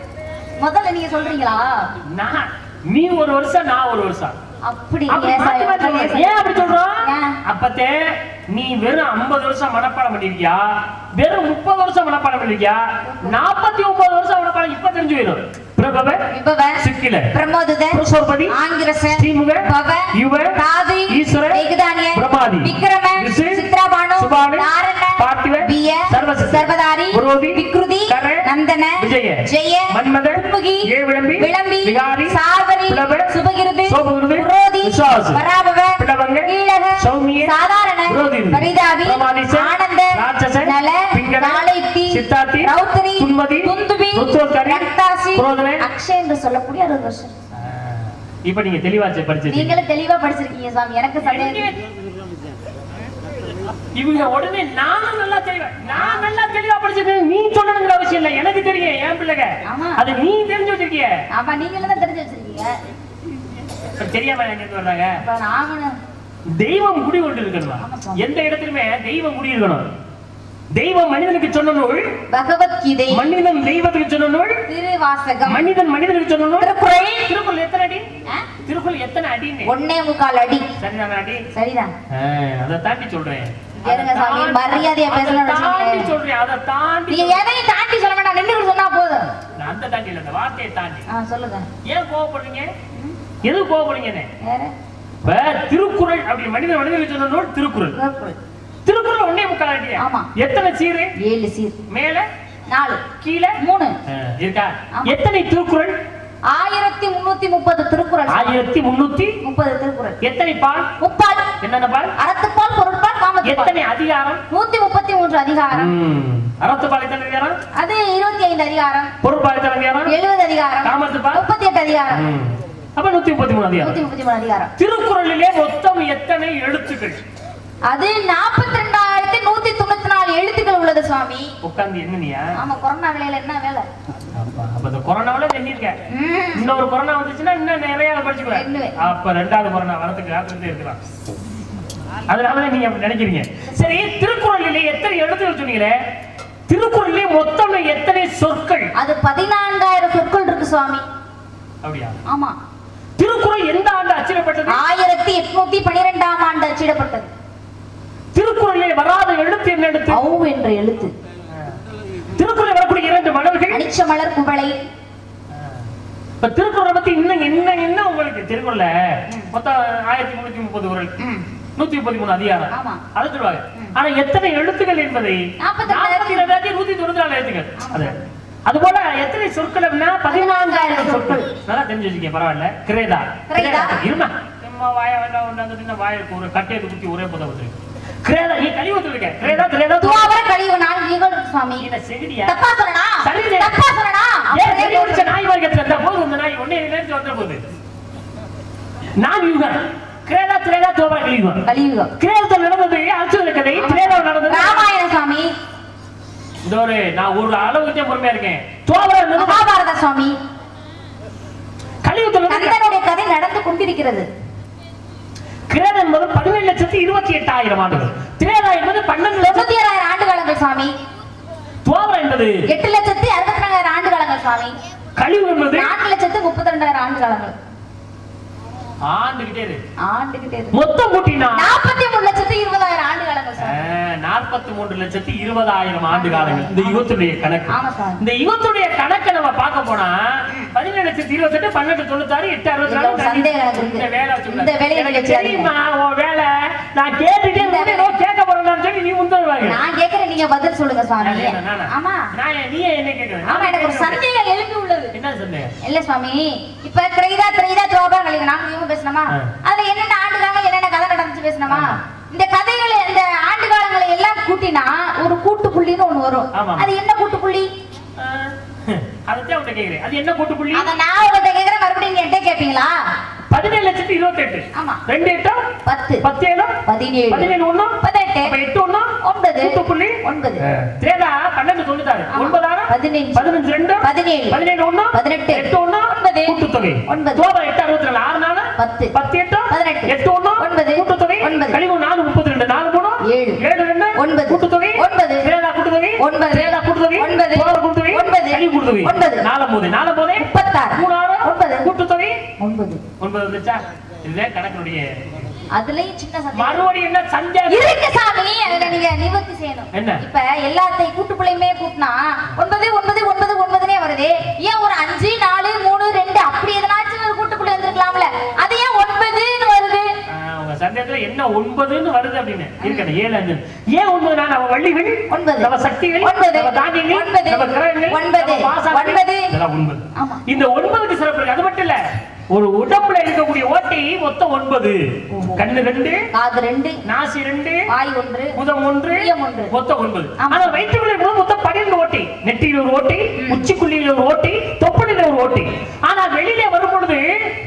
முதல்ல நீங்க சொல்றீங்களா நான் நீ ஒரு வருஷம் நான் ஒரு வருஷம் அப்படி அப்படி ஏன் மாத்தி சாமி, மாத்தி முதல்ல சொல்றோம். ஏன் அப்படி சொல்றோம் ஏன்? அப்பத்தே நீ வெறும் 50 வருஷம் மனப்பாடம் பண்ணிருக்கியா வெறும் முப்பது வருஷம் மனப்பாடம் பண்ணிருக்கியா நாற்பத்தி ஒன்பது வருஷம் மனப்பாடம் இப்ப தெரிஞ்சு போயிடும் பிரபவ விபவ சிக்கில பிரமோதுத புருஷோர்பதி ஆங்கிரச ஸ்ரீமுக பவ யுவ தாதி ஈஸ்வர ஏகதானிய பிரமாதி விக்ரம ரிஷி சித்ராபானு சுபானு நாரண பார்த்திவ விய சர்வசித்த சர்வதாரி புரோதி விக்ருதி கர நந்தன விஜய ஜெய மன்மத துன்முகி ஏவிளம்பி விளம்பி விகாரி சார்வரி பிளவ சுபகிருதி சோபகிருதி புரோதி விசுவாசி பராபவ பிளவங்க கீழக சௌமிய சாதாரண விரோதி பரிதாபி பிரமாதிச ஆனந்த ராட்சச நல பிங்கட நாளைத்தி சித்தார்த்தி ரௌத்ரி துன்மதி துந்துபி ருத்ரோத்கரி ரக்தாசி குரோதனை அக்ஷய் என்று சொல்லக்கூடிய அறுபது வருஷம் இப்ப நீங்க தெளிவா படிச்சிருக்கீங்க நீங்களும் தெளிவா படிச்சிருக்கீங்க சாமி எனக்கு சந்தேகம் இவங்க உடனே நானும் நல்லா தெளிவேன் நான் நல்லா தெளிவா படிச்சிருக்கேன் நீ சொல்லணுங்கிற அவசியம் இல்லை எனக்கு தெரியும் என் பிள்ளைங்க ஆமா. அது நீ தெரிஞ்சு வச்சிருக்கிய ஆமா நீங்களும் தான் தெரிஞ்சு வச்சிருக்கீங்க இப்ப தெரியாம எங்க இருந்து வர்றாங்க இப்ப நாமளும் தெய்வம் குடி கொண்டு இருக்கணுமா ஆமா சுவாமி. எந்த இடத்துலயுமே தெய்வம் குடி இருக்கணும் தெய்வம் மனிதனுக்கு சொன்ன நூல் பகவத்கீதை மனிதன் தெய்வத்துக்கு சொன்ன நூல் திருவாசகம் மனிதன் மனிதனுக்கு சொன்ன நூல் திருக்குறள் திருக்குறள் எத்தனை அடி ஆ? திருக்குறள் எத்தனை அடின்னு ஒண்ணே முக்கால் அடி சரிதான அடி சரிதான் ஆ, அதை தாண்டி சொல்றேன் இருங்க அதை சாமி, தாண்டி- மரியாதையா அதை பேசணும்னு தாண்டி வச்சுக்கோங்களேன். சொல்றேன் அதை தாண்டி நீங்க எதையும் தாண்டி சொல்ல வேண்டாம் நின்று சொன்னா போதும் நான் அந்த தாண்டி இல்ல இந்த வார்த்தையை தாண்டி ஆ சொல்லுங்க ஏன் கோவப்படுறீங்க எது கோவப்படுறீங்க வேற இப்ப திருக்குறள் அப்படி மனிதன் மனிதனுக்கு சொன்ன நூல் திருக்குறள் திருக்குறள். திருக்குறள் ஒன்னே முக்கால் அடியா ஆமா. எத்தனை சீரு ஏழு சீர் மேல நாலு கீழே மூணு ஆ, இருக்கா ஆமா. எத்தனை திருக்குறள் ஆயிரத்தி முன்னூத்தி முப்பது திருக்குறள் ஆயிரத்தி முன்னூத்தி முப்பது திருக்குறள் எத்தனை பால் முப்பால் என்னென்ன பால் அறத்துப்பால் பொருட்பால் காமத்துப்பால் எத்தனை அதிகாரம் நூத்தி முப்பத்தி மூன்று அதிகாரம் ம். அறத்து பால் எத்தனை அதிகாரம் அது இருபத்தி ஐந்து அதிகாரம் பொருட்பால் எத்தனை அதிகாரம் எழுபது அதிகாரம் காமத்து பால் முப்பத்தி எட்டு அதிகாரம் ம். அப்ப நூத்தி முப்பத்தி மூணு அதிகாரம் நூத்தி முப்பத்தி மூணு அதிகாரம் திருக்குறளிலே மொத்தம் எத்தனை எழுத்துக்கள் அது நாற்பத்தி ரெண்டாயிரத்தி நூத்தி தொண்ணூத்தி நாலு எழுத்துக்கள் உள்ளது சுவாமி உட்கார்ந்து என்னனியா ஆமா கொரோனா வேலையில என்ன வேலை அப்ப அப்ப இந்த கொரோனாவில எண்ணிருக்க ம். இன்னொரு கொரோனா வந்துச்சுன்னா இன்னும் நிறைய படிச்சுக்குவேன் எண்ணுவேன். அப்ப ரெண்டாவது கொரோனா வரதுக்கு காத்திருந்தே இருக்கலாம் அதனால நீங்க அப்படி நினைக்கிறீங்க சரி திருக்குறளிலே எத்தனை எழுத்துக்கள் சொன்னீங்களே திருக்குறளிலே மொத்தம் எத்தனை சொற்கள் அது பதினான்காயிரம் சொற்கள் இருக்கு சுவாமி அப்படியா ஆமா திருக்குறள் எந்த ஆண்டு அச்சிடப்பட்டது ஆயிரத்தி எட்நூத்தி பனிரெண்டாம் ஆண்டு அச்சிடப்பட்டது திருக்குறளிலே வராத எழுத்து என்ன எழுத்து ஔ என்ற எழுத்து திருக்குறள் வரக்கூடிய இரண்டு மலர்கள் அனிச்ச மலர் குவளை இப்ப திருக்குறளை பத்தி இன்னும் என்ன என்ன உங்களுக்கு திருக்குறள்ல மொத்தம் ஆயிரத்தி முன்னூத்தி முப்பது குரல் ம். நூத்தி முப்பத்தி மூணு அதிகாரம் ஆமா. அதை சொல்லுவாங்க ஆனா எத்தனை எழுத்துக்கள் என்பதை நாற்பத்தி நாற்பத்தி ரெண்டாயிரத்தி நூத்தி தொண்ணூத்தி நாலு எழுத்துக்கள் அது அது போல எத்தனை சொற்கள் அப்படின்னா பதினான்காயிரம் சொற்கள் நல்லா தெரிஞ்சு வச்சுக்க பரவாயில்ல கிரேதா கிரேதா. இருமா சும்மா வாய வேண்டாம் ஒன்றாங்க வாயிற்கு ஒரு கட்டையை குத்தி ஒரே புதை வச்சிருக்கு கிரேதா நீ கழிவு வச்சிருக்க கிரேதா கிரேதா துவாபர கழிவு நான்கு யுகம் இருக்கு சுவாமி நீ செகடியா தப்பா சொல்லனா சரியில்லை. தப்பா சொல்லனா ஏன் வெளிய பிடிச்ச நாய் வர்க்கத்துல இருந்தா போதும் இந்த நாய் ஒன்னே நினைச்சு வந்துட போகுது நான் யுகம் கிரேதா திரேதா தோபா கலியுகம் கலியுகம் கிரேதத்தில் நடந்தது அர்ஜுன கதை திரேதாவில் நடந்தது ராமாயண சுவாமி இந்த ஒரு நான் ஒரு அளவுக்கு தான் பொறுமையா இருக்கேன் தோபா நடந்தது மகாபாரத சுவாமி கலியுகத்தில் நடந்தது கந்தனுடைய கதை நடந்து கொண்டிருக்கிறது கிரேதம் என்பது பதினேழு லட்சத்தி இருபத்தி எட்டாயிரம் ஆண்டுகள் திரேதா என்பது பன்னெண்டு லட்சம் தொண்ணூத்தி ஏழாயிரம் ஆண்டு காலங்கள் சுவாமி தோபா என்பது எட்டு லட்சத்தி அறுபத்தி ரெண்டாயிரம் ஆண்டு காலங்கள் சுவாமி கலியுகம் என்பது நான்கு லட்சத்து முப்பத்தி ரெண்டாயிரம் ஆண்டு காலங்கள் ஆண்டுகிட்டே இருக்கு ஆண்டுகிட்டே இருக்கு மொத்தம் கூட்டினா நாற்பத்தி மூணு லட்சத்து இருபதாயிரம் ஆண்டு காலங்கள் சுவாமி நாற்பத்தி மூன்று லட்சத்தி இருபதாயிரம் ஆண்டு காலங்கள் இந்த யுகத்துடைய கணக்கு ஆமா சுவாமி இந்த யுகத்துடைய கணக்கை நம்ம பார்க்க போனா பதினேழு லட்சத்தி இருபத்தெட்டு பன்னெண்டு தொண்ணூத்தாறு எட்டு அறுபத்தி இதுல ஒரு சந்தேகம் எனக்கு இருக்கு. இந்த வேலை வச்சுக்கூடாது. இந்த வேலையை எனக்கு நீங்க தெரியுமா உன் வேலை நான் கேட்டுட்டே இந்த இருந்தேன், ஏதோ கேட்க போறேன்னு சொல்லி நீ முந்தருவாங்க நான் கேக்குறேன் நீங்க பதில் சொல்லுங்க சுவாமி ஆமா நான் நீ என்ன கேட்கிறேன் ஆமா எனக்கு ஒரு சந்தேகம் எழுப்பி உள்ளது என்ன சந்தேகம் இல்ல சுவாமி இப்ப திரைதா திரைதா துவாபா கழிவு நாங்க இவங்க பேசணுமா ஆ. அதுல என்னென்ன ஆண்டு காலம் என்னென்ன கதை நடந்துச்சு பேசணுமா ஆமா. இந்த கதைகள் இந்த ஆண்டு காலங்களை எல்லாம் கூட்டினா ஒரு கூட்டு புள்ளின்னு ஒண்ணு வரும் ஆமா. அது என்ன கூட்டு புள்ளி அதைத்தான் உன்கிட்ட கேட்கிறேன் அது என்ன கூட்டு புள்ளி அத நான் உங்கள்ட்ட கேக்குறேன் மறுபடியும் நீங்க என்கிட்ட கேப்பீங்களா பதினேழு லட்சத்தி இருபத்தி எட்டு ஆமா. ரெண்டு எட்டும் பத்து பத்து ஏழும் பதினேழு பதினேழு ஒண்ணும் பதினெட்டு அப்ப எட்டு ஒண்ணும் ஒன்பது கூட்டு புள்ளி ஒன்பது திரேதா பன்னெண்டு தொண்ணூத்தாறு ஆமா. ஒன்பதாயிரம் பதினஞ்சு. பதினஞ்சு ரெண்டு பதினேழு. பதினேழு ஒண்ணு பதினெட்டு. எட்டு ஒண்ணு ஒன்பது. கூட்டுத்தொகை ஒன்பது. தோபா எட்டு அறுபத்தி ரெண்டு ஆறு நாலு பத்து. பத்து எட்டு பதினெட்டு. எட்டு ஒண்ணு ஒன்பது. கூட்டுத்தொகை ஒன்பது. கழிவு நாலு முப்பத்தி ரெண்டு நாலு மூணு ஏழு. ஏழு ரெண்டு ஒன்பது. கூட்டுத்தொகை ஒன்பது. திரேதா கூட்டுத்தொகை ஒன்பது. திரேதா கூட்டுத்தொகை ஒன்பது. தோபா கூட்டுத்தொகை ஒன்பது. கழிவு கூட்டுத்தொகை ஒன்பது. நாலு மூணு நாலு மூணு முப்பத்தாறு. மூணு ஆறு ஒன்பது. கூட்டுத்தொகை ஒன்பது ஒன்பது வந்துச்சா இதுதான் கணக்குடைய அதுலயும் சின்ன சந்தேகம் மறுபடியும் என்ன சந்தேகம் இருக்கு சாமி அதுல நீங்க நிவர்த்தி செய்யணும் என்ன? இப்ப எல்லாத்தையும் கூட்டுப்புள்ளையுமே கூட்டினா ஒன்பது ஒன்பது ஒன்பது ஒன்பதுனே வருது ஏன் ஒரு அஞ்சு நாலு மூணு ரெண்டு அப்படி எதனாச்சும் ஒரு கூட்டுப்புள்ளி வந்திருக்கலாம்ல அது ஏன் ஒன்பதுன்னு வருது ஆஹ் உங்க சந்தேகத்துல என்ன ஒன்பதுன்னு வருது அப்படின்னு இருக்கட்டும் ஏழு அஞ்சு ஏன் ஒன்பது நான் நம்ம வள்ளிகள் ஒன்பது. நம்ம சக்திகள் ஒன்பது. நம்ம தானியங்கள் ஒன்பது. நம்ம கிரகங்கள் ஒன்பது. நம்ம பாசாக்கள். ஒன்பது. இதெல்லாம் ஒன்பது ஆமா. இந்த ஒன்பதுக்கு சிறப்பு இருக்கு அது மட்டும் இல்ல ஒரு உடம்புல இருக்கக்கூடிய ஓட்டை மொத்தம் ஒன்பது கண்ணு ரெண்டு காது ரெண்டு நாசி ரெண்டு வாய் ஒன்று புதம் ஒன்று புயம் ஒன்று. மொத்தம் ஒன்பது ஆமா. ஆனா வயிற்றுக்குள்ள இருக்கும்போது மொத்தம் பன்னிரண்டு ஓட்டை நெற்றியில ஒரு ஓட்டை உச்சிக்குள்ளியில ஒரு ஓட்டை தொப்பலில ஒரு ஓட்டை ஆனா வெளியில வரும் பொழுது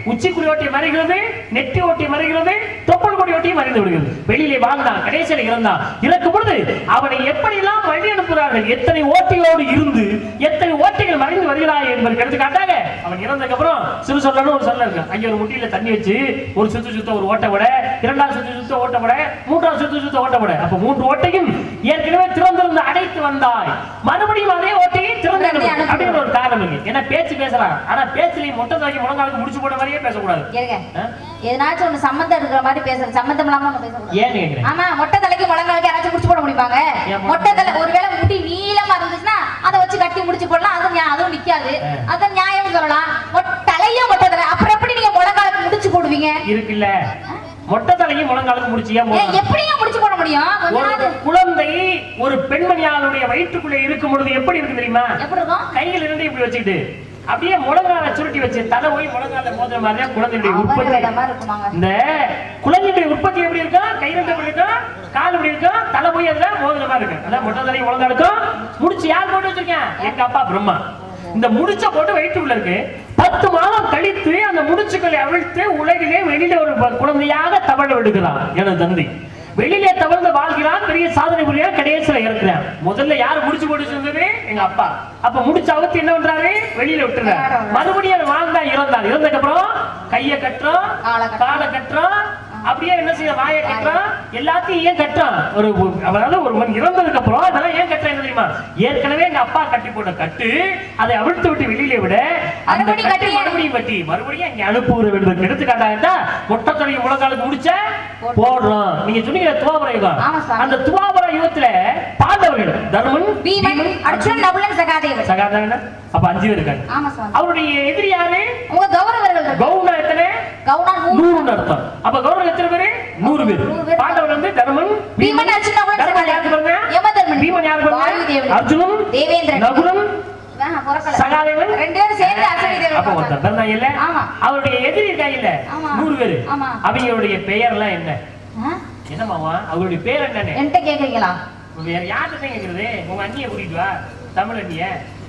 உச்சிக்குடி ஓட்டி மறைகிறது நெட்டி ஓட்டி மறைகிறது தொப்புள் கொடி ஓட்டி மறைந்து விடுகிறது வெளியிலே வாழ்ந்தான் கடைசியில் இறந்தான் இறக்கும் பொழுது அவனை எப்படியெல்லாம் வழி அனுப்புகிறார்கள் எத்தனை ஓட்டையோடு இருந்து எத்தனை ஓட்டைகள் மறைந்து வருகிறாய் என்பதற்கு எடுத்துக்காட்டாக அவன் இறந்ததுக்கு அப்புறம் சிறு சொல்லணும் ஒரு சொல்ல இருக்கு அங்க ஒரு முட்டியில தண்ணி வச்சு ஒரு சுத்து சுத்த ஒரு ஓட்ட விட இரண்டாவது சுத்து சுத்த ஓட்ட விட மூன்றாவது சுத்து சுத்த ஓட்ட விட அப்ப மூன்று ஓட்டையும் ஏற்கனவே திறந்திருந்து அடைத்து வந்தாய் மறுபடியும் அதே ஓட்டையை திறந்து திறந்து அனுப்பு. அனுப்பு. அப்படின்னு ஒரு காரணம் இருக்கு ஏன்னா பேச்சு பேசலாம் ஆனா பேச்சுலயும் மொட்டை தாக்கி முழங்காலுக்கு முடிச்சு போட மாதிரியே பேசக்கூடாது இருங்க ஆ? எதனாச்சும் ஒண்ணு சம்மந்தம் இருக்கிற மாதிரி பேசுற சம்மந்தம் இல்லாம ஒண்ணு பேசக்கூடாது ஏன்னு கேக்குறேன் ஆமா மொட்டை தலைக்கு முழங்காலுக்கு யாராச்சும் முடிச்சு போட முடியுமாங்க ஏன் மொட்டை தலை ஒருவேளை முடி நீளமா இருந்துச்சுன்னா அதை வச்சு கட்டி முடிச்சு போடலாம் அது நியா- அதுவும் நிக்காது ஆ. அத நியாயம் சொல்லலாம் மொட்- தலையும் மொட்டை தலை அப்புறம் எப்படி நீங்க முழங்காலுக்கு முடிச்சு போடுவீங்க இருக்குல்ல மொட்டை தலையும் முழங்காலுக்கு முடிச்சியா ஏன் எப்படிங்க முடிச்சு போட முடியும் கொஞ்ச ஒரு நாள் குழந்தை ஒரு பெண்மணியாளுடைய வயிற்றுக்குள்ள இருக்கும் பொழுது எப்படி இருக்கு தெரியுமா எப்படி இருக்கும் கையில் இருந்து இப்படி வச்சுக்கிட்டு அப்படியே முழங்கால சுருட்டி வச்சு தலை போய் முழங்கால மோதுற மாதிரியா குழந்தையுடைய அவர் உற்பத்தி விடமா இருக்குமாங்க இந்த குழந்தையுடைய உற்பத்தி எப்படி இருக்கா கை ரெண்டு எப்படி இருக்கா கால் எப்படி இருக்கா தலை போய் அதுல மோதுற மாதிரி இருக்கு அதான் மொட்டை தலை முழங்கா இருக்கும் முடிச்சு யார் போட்டு வச்சிருக்கேன் எங்க அப்பா பிரம்மா இந்த முடிச்ச போட்டு வயிற்றுக்குள்ள இருக்கு பத்து மாதம் கழித்து அந்த முடிச்சுக்களை அவிழ்த்து உலகிலே வெளியில ஒரு ப- குழந்தையாக தவழ விடுகிறான் எனது தந்தை வெளியிலே தவழ்ந்து வாழ்கிறான் பெரிய சாதனை புரியா கடைசியில இருக்கிறான் முதல்ல யார் முடிச்சு போட்டு வச்சிருந்தது எங்க அப்பா அப்ப முடிச்சு அவுத்து என்ன பண்றாரு வெளியில விட்டுறாரு மறுபடியும் அவன் வாழ்ந்தா இறந்தான் இறந்ததுக்கு அப்புறம் கைய கட்டுறோம் காலை கட்டுறோம். காலை கட்டுறோம் அப்படியே என்ன செய்ய வாயை கட்டுறான் எல்லாத்தையும் ஏன் கட்டுறான் ஒரு ஒரு- அதாவது ஒரு மண் இறந்ததுக்கு அப்புறம் அதெல்லாம் ஏன் கட்டுறேன் தெரியுமா ஏற்கனவே எங்க அப்பா கட்டி போட்ட கட்டு அதை அவிழ்த்து விட்டு வெளியில விட அந்த மறுபடியும் கட்டு கட்டி- மறுபடியும் கட்டி மறுபடியும் அங்க அனுப்புகிற வேண்டும் எடுத்துக்காட்டா முட்டத்தொழில் முழங்காலுக்கு முடிச்ச போடுறோம் நீங்க சொன்னீங்க துவாபர யுகம் ஆமா சாமி. அந்த துவாபர யுகத்துல பாண்டவர்கள் தர்மன் பீமன் அர்ஜுன் நகுலன் சகாதேவன் சகாதான அப்ப அஞ்சு பேர் இருக்காங்க ஆமா சுவாமி அவருடைய எதிரி யாரு உங்க கௌரவர்கள் இருக்கு. கவுனா எத்தனை கவுனா நூறு நூறுன்னு அர்த்தம் அப்ப கௌரவம் எத்தனை பேரு நூறு பேர் நூறு பேர். பாண்டவர் வந்து தர்மன் பீமன் அர்ஜுன் நகுலன் தர்மன் யாருக்கு பாருங்க யமதர்மன் பீமன் யாருக்கு பாருங்க வாயுதேவன் அர்ஜுனன் தேவேந்திரன் நகுலன் ஆஹா, பிறக்கல. சகாதேவன் ரெண்டு பேரும் சேர்ந்து அஸ்வினி தேவன் அப்ப ஒருத்தன் பிறந்தாங்க இல்ல ஆமா. அவருடைய எதிரி இருக்காங்க இல்ல ஆமா. நூறு பேரு ஆமா. அவங்களுடைய பெயர்லாம் என்ன ஆ? என்ன மாமா அவருடைய பேர் என்னன்னு என்கிட்ட கேக்குறீங்களா வேற யார்கிட்ட கேக்குறது உங்க அண்ணிய கூட்டிட்டு வா தமிழ் அண்ணிய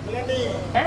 ஆ?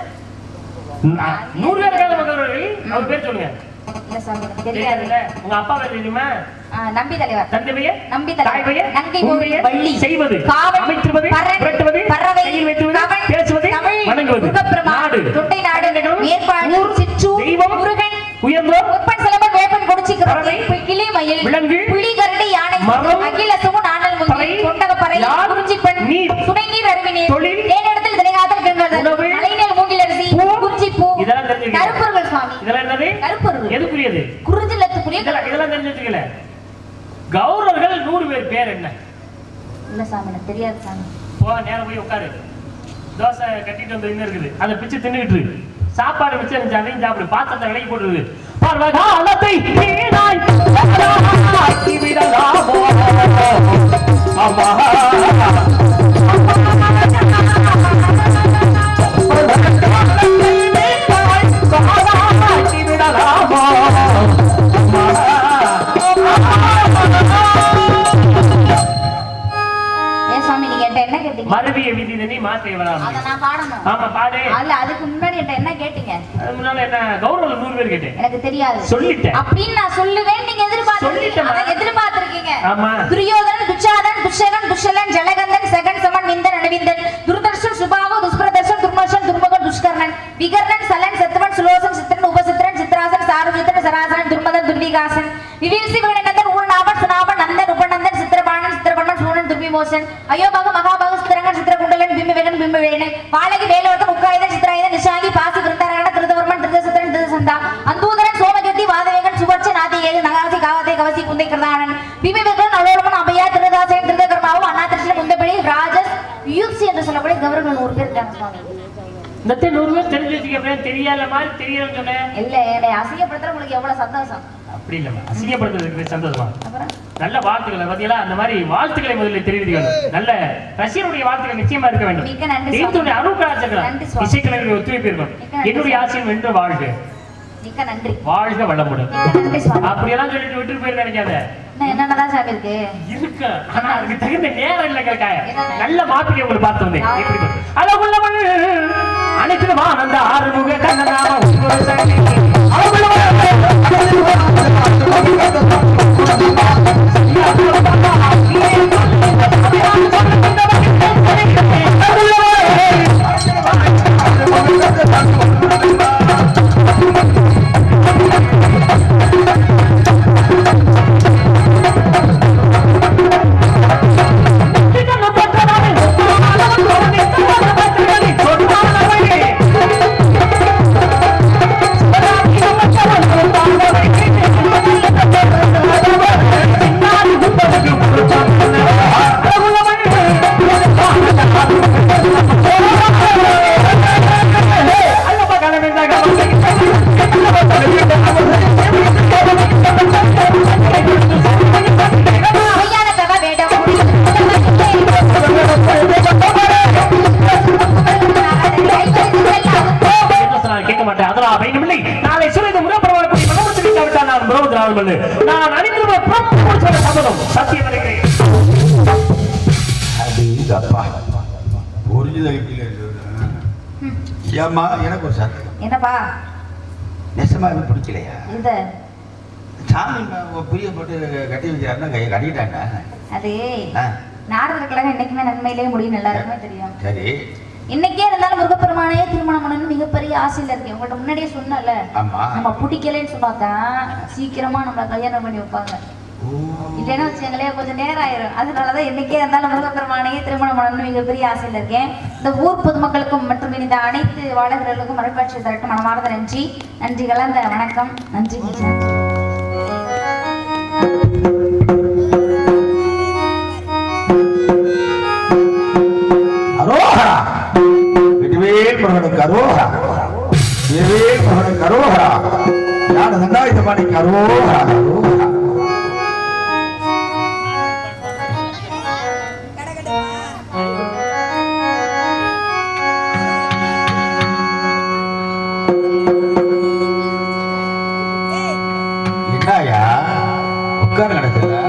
நா- நூறு பேர் இருக்காங்க மகவர்கள் அவர் பேர் சொல்லுங்க இல்ல சாமி எனக்கு தெரியாது தெரியாதுல்ல உங்க அப்பா பேர் தெரியுமா ஆ, நம்பி தலைவர் தந்தை பெயர் நம்பி தலைவர். தாய் பெயர் நங்கை உன் மொழி, பெயர், வள்ளி. செய்வது காவல், அமைத்துவது பரண், புரட்டுவது பறவை, கையில் வைத்துவது கவன், பேசுவது தமிழ், வணங்குவது முகப்பிரமா, நாடு தொட்டை நாடு, நகரம், மேற்பாடு, ஊர், சிற்றூர், தெய்வம் முருகன், உயர்ந்தோர் முப்பன் சிலம்பன் வேப்பன் கொடுச்சி பறவை, கிளி மயில் விலங்கு, புலி கரடி யானை மரம், அகிலசமு நாணல் முங்கி பறை, கொண்டகப்பறை யாழ், குறிஞ்சிப்பெண் நீர், துணைநீர் அருவிநீர் தொழில், தேனிடத்தில் திணைகாத்தல் கிழங்கு உணவு, மலைநெல் மூங்கில் அரிசி பூ, குறிஞ்சி பூ இதெல்லாம் தெரிஞ்சுக்கங்க. கருப்பொருள் சுவாமி இதெல்லாம் என்னது கருப்பொருள் எதுக்குரியது குறிஞ்சிலத்துக்குரிய இதெல்லாம் இதெல்லாம் தெரிஞ்சு வச்சுக்கல கௌரவர்கள் நூறு பேர் பேர் என்ன இல்ல சாமி எனக்கு தெரியாது சாமி போ நேரம் போய் உட்காரு தோசை கட்டிட்டு வந்து இன்னும் இருக்குது அதை பிச்சு தின்னுகிட்டு இரு. சாப்பாடு மிச்சம் இருந்துச்சு அதையும் சாப்பிடு பாத்திரத்தை விலகி போட்டுருது பர்வகாலத்தை தேனாய் ஆக்கி விடலாமோ அம்மா ஆக்கி விடலாமோ ஏன் சுவாமி நீங்க என்கிட்ட என்ன கேட்டீங்க மருவிய விதி தண்ணி மாற்றி விடலாம் அத நான் பாடணும் ஆமா பாடு அல்ல அதுக்கு முன்னாடி என்கிட்ட என்ன கேட்டீங்க அது முன்னால என்ன கௌரவம் நூறு பேர் கேட்டேன் எனக்கு தெரியாது சொல்லிட்டேன் அப்படின்னு நான் சொல்லுவேன் நீங்க எதிர்பார்த்திருக்கீங்க சொல்லிட்டேம்மா. அதை எதிர்பார்த்திருக்கீங்க ஆமா துரியோதனன் துச்சாதன் துஷகன் துஷலன் ஜலகந்தன் சகன் சமன் விந்தன் அணிவிந்தன் துர்தர்ஷன் சுபாவு துஷ்பிரதர்ஷன் துர்மர்ஷன் துர்முகன் துஷ்கர்ணன் விகர்ணன் சலன் சத்துவன் சுலோசன் சித்திரன் உபசித்திரன் சித்ராசன் சாருஜித்திரன் சராசனன் துர்மதன் துர்விகாசன் விவீசி விகடனந்தன் ஊர்நாபன் சுனாபன் நந்தன் உபநந்தன் சித்திரபாணன் சித்திரபண்ணன் சூரன் துர்விமோசன் அயோபாகு மகாபாகு சித்திரங்கன் சித்திரகுண்டலன் பிம்பவேகன் பிம்பவேணன் வாழகி வேலவர்த்தன் உக்காயுதன் சித்திராயுதன் நிஷாங்கி பாசி விருந்தாரகன திருதவர்மன் திருதசத்திரன் திருதசந்தா அந்தூதரன் சோமகீர்த்தி வாதவேகன் சுவர்ச்ச நாதிகேது நகாசி காவத்தை கவசி குந்தை கிருதானன் பிபிவிகன் அலோலமன் அபயா திருதாசன் திருதகர்மாவும் அண்ணாத்திருஷ்ணன் குந்தபடி ராஜஸ் யூசி என்று சொல்லக்கூடிய கவர்மெண்ட் நூறு பேர் இருக்காங்க சுவாமி இந்த நூறு பேர் தெரிஞ்சு வச்சுக்க தெரியாத மாதிரி தெரியலன்னு சொன்னேன் இல்ல என்னை அசிங்கப்படுத்துற உங்களுக்கு எவ்வளவு சந்தோஷம் அப்படி இல்லம்மா அசிங்கப்படுத்துறதுக்கு சந்தோஷமா அப்புறம் நல்ல வாழ்த்துக்களை பாத்தீங்களா அந்த மாதிரி வாழ்த்துக்களை முதல்ல தெரிவிக்க வேண்டும் நல்ல ரசிகருடைய வாழ்த்துக்கள் நிச்சயமா இருக்க வேண்டும் மிக்க நன்றி சுவாமி. தெய்வத்துடைய அருள் கலாச்சாரம் நன்றி சுவாமி. இசைக்கலைஞருடைய ஒத்துழைப்பு இருக்கும் மிக்க நன்றி என்னுடைய ஆசையம் வென்று வாழ்க மிக்க நன்றி வாழ்க வளமுடன் மிக்க நன்றி சுவாமி அப்படியெல்லாம் சொல்லிட்டு விட்டு போய் நினைக்காத இன்னும் என்னென்னதான் சாமி இருக்கு இருக்கு ஆனா அதுக்கு தகுந்த நேரம் இல்லை கேட்காய என்னென்ன? நல்ல மாப்பிள்ளை உங்களுக்கு பார்த்து வந்தேன் எப்படி பாரு. அழகுள்ளவள் அனைத்து ஆனந்த ஆறுமுக கண்ணனாம ஒரு சக்தி பொய்யான தவ வேடம் கேட்க மாட்டேன் அதெல்லாம் பயணமில்லை நாளை சூரிய முறைப்படக்கூடிய மனமுறை விட்டால் நான் முறவு பண்ணு நான் அணிந்திருந்த புறப்பட சம்மதம் சத்தியம் நினைக்கிறேன் அப்பா ஒரிஜினல் ஏம்மா எனக்கு ஒரு சத்தம் என்னப்பா நெசமாவே பிடிக்கலையா இந்த சாமி ம- பிரியப்பட்டு கட்டி வைக்கிறாருன்னா கையை கட்டிட்டாங்க அது ஆ, நாரதர் கழகம் என்னைக்குமே நன்மையிலே முடியும் எல்லாருக்குமே தெரியும் சரி இன்னைக்கே இருந்தாலும் முருகப்பெருமானையே திருமணம் பண்ணணும்னு மிகப்பெரிய ஆசையில இருக்கேன் உங்கள்ட்ட முன்னாடியே சொன்னல ஆமா நம்ம பிடிக்கலன்னு சொன்னாதான் சீக்கிரமா நம்மள கல்யாணம் பண்ணி வைப்பாங்க ஓ, இல்லைன்னா வச்சுங்களேன் கொஞ்சம் நேரம் ஆயிரும் அதனாலதான் என்னைக்கே இருந்தாலும் முருகப்பெருமானையே திருமணம் பண்ணணும்னு மிகப்பெரிய ஆசையில இருக்கேன் இந்த ஊர் பொதுமக்களுக்கும் மற்றும் இந்த அனைத்து வாழகர்களுக்கும் மறுபாட்சி தரட்டும் மனமார்ந்த நன்றி நன்றி கலந்த வணக்கம் நன்றி நன்றி அரோஹரா வெற்றிவேல் முருகனுக்கு அரோஹரா வெற்றிவேல் முருகனுக்கு அரோஹரா ஞான சண்டாயுதபாணிக்கு அரோஹரா அரோஹரா என்னயா உட்கார நடக்குதா